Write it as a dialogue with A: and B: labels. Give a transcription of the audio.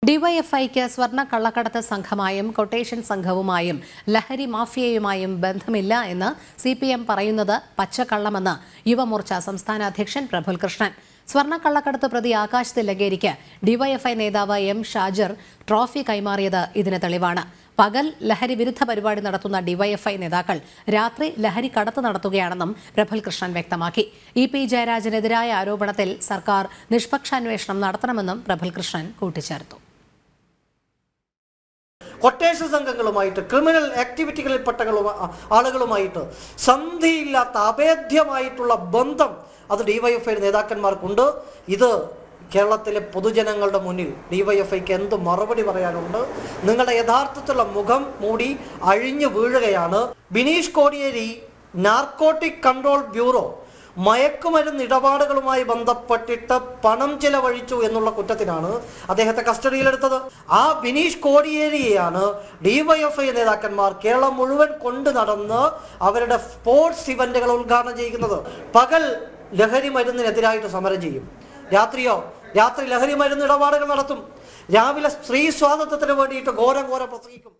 A: ഡിവൈഎഫ്ഐക്ക് സ്വർണ്ണ കള്ളക്കടത്ത് സംഘമായും കൊട്ടേഷൻ സംഘവുമായും ലഹരി മാഫിയയുമായും ബന്ധമില്ല എന്ന് സി പി എം പറയുന്നത് പച്ചക്കള്ളമെന്ന് യുവമോർച്ച സംസ്ഥാന അധ്യക്ഷൻ പ്രഫുൽ കൃഷ്ണൻ സ്വർണ്ണ കള്ളക്കടത്ത് പ്രതി ആകാശ് തില്ലങ്കേരിക്ക് ഡിവൈഎഫ്ഐ നേതാവ് എം ഷാജർ ട്രോഫി കൈമാറിയത് ഇതിന് തെളിവാണ് പകൽ ലഹരി വിരുദ്ധ പരിപാടി നടത്തുന്ന ഡിവൈഎഫ്ഐ നേതാക്കൾ രാത്രി ലഹരി കടത്ത് നടത്തുകയാണെന്നും പ്രഫുൽ കൃഷ്ണൻ വ്യക്തമാക്കി ഇ പി ജയരാജനെതിരായ ആരോപണത്തിൽ സർക്കാർ നിഷ്പക്ഷാന്വേഷണം നടത്തണമെന്നും പ്രഫുൽ കൃഷ്ണൻ കൂട്ടിച്ചേർത്തു
B: കൊട്ടേഷൻ സംഘങ്ങളുമായിട്ട് ക്രിമിനൽ ആക്ടിവിറ്റികളിൽപ്പെട്ട ആളുകളുമായിട്ട് സന്ധിയില്ലാത്ത അഭേദ്യമായിട്ടുള്ള ബന്ധം അത് ഡിവൈഎഫ്ഐ നേതാക്കന്മാർക്കുണ്ട് ഇത് കേരളത്തിലെ പൊതുജനങ്ങളുടെ മുന്നിൽ ഡിവൈഎഫ്ഐക്ക് എന്ത് മറുപടി പറയാനുണ്ട് നിങ്ങളുടെ യഥാർത്ഥത്തിലുള്ള മുഖം മൂടി അഴിഞ്ഞു വീഴുകയാണ് Bineesh Kodiyeri narcotic control bureau മയക്കുമരുന്ന് ഇടപാടുകളുമായി ബന്ധപ്പെട്ടിട്ട് പണം ചെലവഴിച്ചു എന്നുള്ള കുറ്റത്തിനാണ് അദ്ദേഹത്തെ കസ്റ്റഡിയിലെടുത്തത് ആ ബിനീഷ് കോടിയേരിയെയാണ് ഡിവൈഎഫ്ഐ നേതാക്കന്മാർ കേരളം മുഴുവൻ കൊണ്ടു നടന്ന് അവരുടെ സ്പോർട്സ് ഇവന്റുകൾ ഉദ്ഘാടനം ചെയ്യുന്നത് പകൽ ലഹരി മരുന്നിനെതിരായിട്ട് സമരം ചെയ്യും രാത്രിയോ രാത്രി ലഹരി മരുന്ന് ഇടപാടുകൾ നടത്തും രാവിലെ സ്ത്രീ സ്വാതന്ത്ര്യത്തിന് വേണ്ടിയിട്ട് ഘോരം ഘോരം പ്രസംഗിക്കും